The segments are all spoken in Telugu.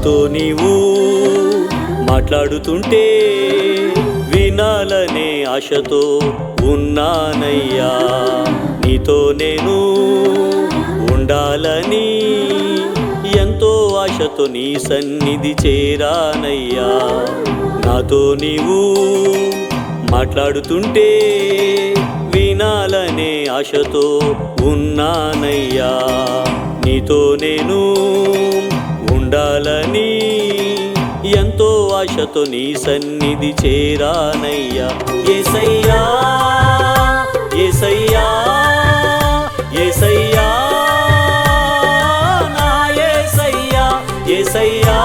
నాతో నీవు మాట్లాడుతుంటే వినాలనే ఆశతో ఉన్నానయ్యా నీతో నేను ఉండాలని ఎంతో ఆశతో నీ సన్నిధి చేరానయ్యా నాతో నీవు మాట్లాడుతుంటే వినాలనే ఆశతో ఉన్నానయ్యా నీతో నేను ఉండాలని ఎంతో ఆశతో నీ సన్నిధి చేరానయ్యా ఏసయ్యా ఏసయ్యా ఏసయ్యా నా ఏసయ్యా ఏసయ్యా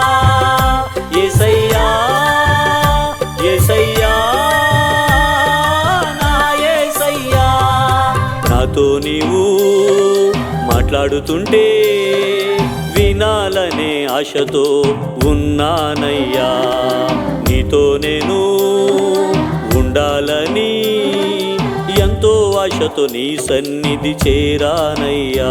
ఏసయ్యా ఏసయ్యా నా ఏసయ్యా నాతో నీవు మాట్లాడుతుంటే వినాలనే ఆశతో ఉన్నానయ్యా నీతో నేను ఉండాలని ఎంతో ఆశతో నీ సన్నిధి చేరానయ్యా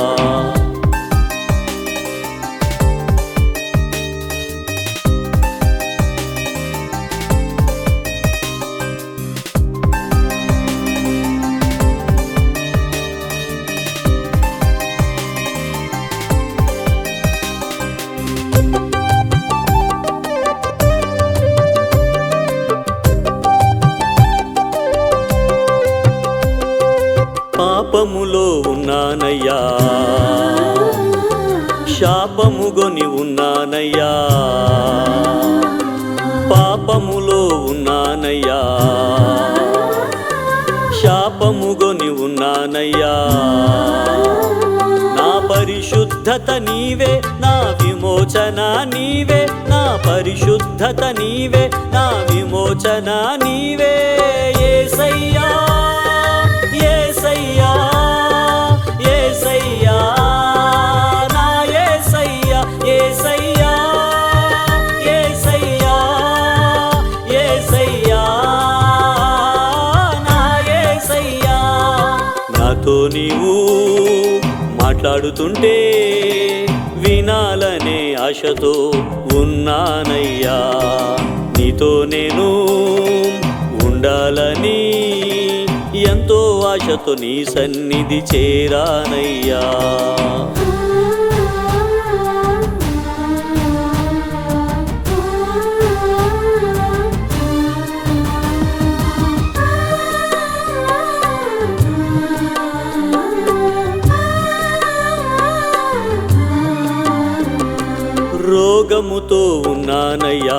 పాపములో ఉన్నానయ్యా శాపముగొని ఉన్నానయ్యా పాపములో ఉన్నానయ్యా శాపముగొని ఉన్నానయ్యా నా పరిశుద్ధత నీవే నా విమోచన నీవే నా పరిశుద్ధత నీవే నా విమోచన నీవే ఏసయ్యా ఏసయ్యా ఏసయ్యా నా ఏసయ్యా ఏసయ్యా ఏసయ్యా ఏసయ్యా నా ఏసయ్యా నాతో నీవు మాట్లాడుతుంటే వినాలనే ఆశతో ఉన్నానయ్యా నీతో నేను ఉండాలని ఎంతో ఆశతో నీ సన్నిధి చేరానయ్యా రోగముతో ఉన్నానయ్యా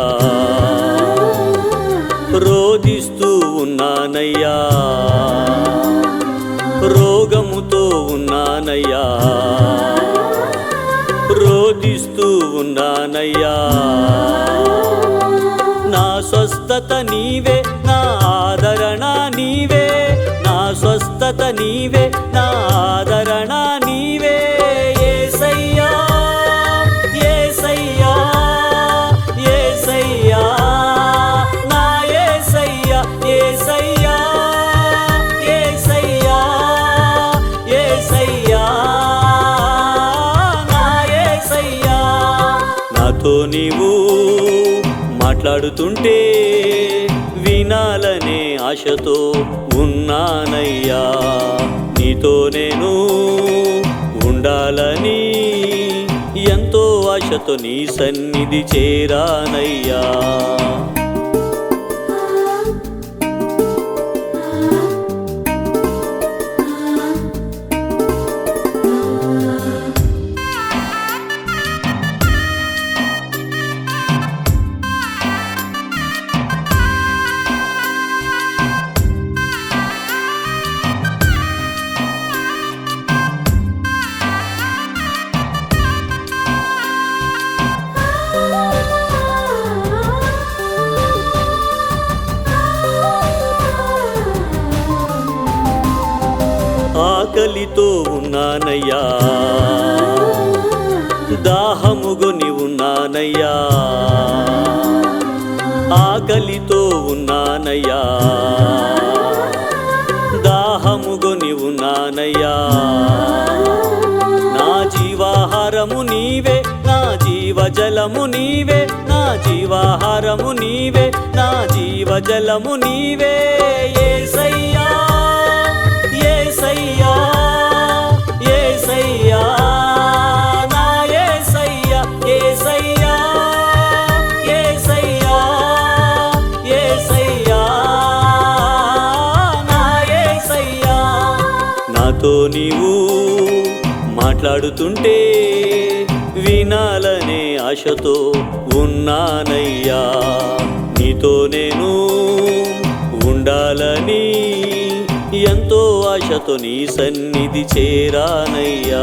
రోధిస్తూ ఉన్నానయ్యా రోగముతో ఉన్నానయ్యా రోధిస్తూ ఉన్నానయ్యా నా స్వస్థత నీవే నా ఆదరణ నీవే నా స్వస్థత నీవే నా ఆదరణ నీవే ఏసయ్యా ఏసయ్యా ఏసయ్యా నా ఏసయ్యా ఏసయ్యా ఏసయ్యా ఏసయ్యా నా ఏసయ్యా నాతో నీవు మాట్లాడుతుంటే వినాలనే ఆశతో ఉన్నానయ్యా నీతో నేను ఉండాలని ఎంతో ఆశతో నీ సన్నిధి చేరానయ్యా ఆకలితో ఉన్నానయ్యా దాహముగొని ఉన్నానయ్యా ఆకలితో ఉన్నానయ్యా దాహముగొని ఉన్నానయ్యా నా జీవాహారము నీవే నా జీవజలం జీవజలము నీవే నా జీవాహారము నీవే నా జీవజలము నీవే ఏసయ్యా ఏసయ్యా ఏసయ్యా నా ఏసయ్యా ఏసయ్యా ఏసయ్యా ఏసయ్యా నా ఏసయ్యా నాతో నీవు మాట్లాడుతుంటే వినాలనే ఆశతో ఉన్నానయ్యా నీతో నేను ఉండాలని ఎంతో ఆశతో నీ సన్నిధి చేరానయ్యా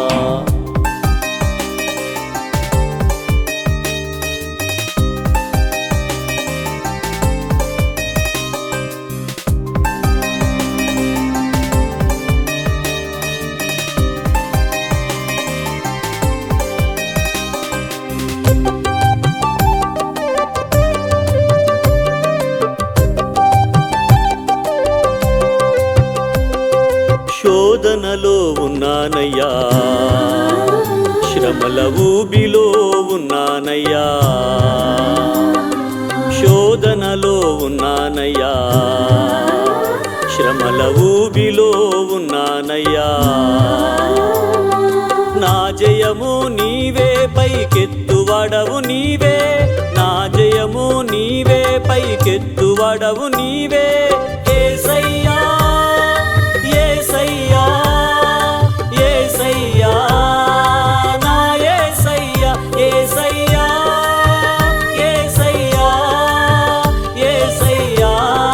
శోధనలో ఉన్నానయ్యా శ్రమల ఊబిలో ఉన్నానయ్యా శోధనలో ఉన్నానయ్యా శ్రమల ఊబిలో ఉన్నానయ్యా నా జయము నీవే పైకెత్తువాడవు నీవే నా జయము నీవే పైకెత్తువాడవు నీవే ఏసయ్యా ఏసయ్యా ఏసయ్యా నా ఏసయ్యా ఏసయ్యా ఏసయ్యా ఏసయ్యా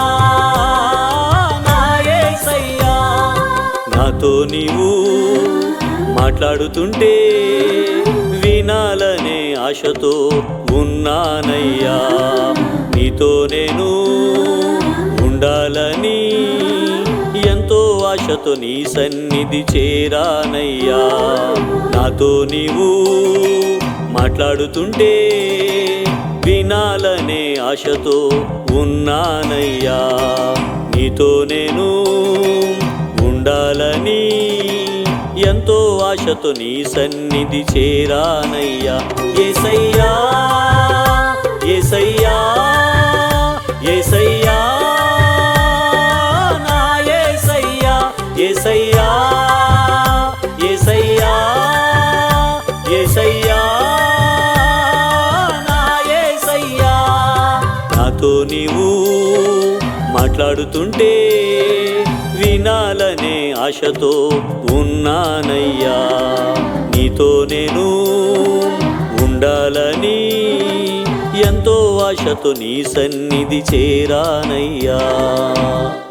నా ఏసయ్యా నాతో నీవు మాట్లాడుతుంటే వినాలనే ఆశతో ఉన్నానయ్యా నీతో నేను ఉండాలని ఎంతో ఆశతో నీ సన్నిధి చేరానయ్యా నాతో నీవు మాట్లాడుతుంటే వినాలనే ఆశతో ఉన్నానయ్యా నీతో నేను ఉండాలని ఎంతో ఆశతో నీ సన్నిధి చేరానయ్యా ఏసయ్యా ఏసయ్యా ఏసయ్యా నా ఏసయ్యా ఏసయ్యా ఏసయ్యా ఏసయ్యా నా ఏసయ్యా నాతో నీవు మాట్లాడుతుంటే వినాలనే ఆశతో ఉన్నానయ్యా నీతో నేను ఉండాలని ఎంతో ఆశతో నీ సన్నిధి చేరానయ్యా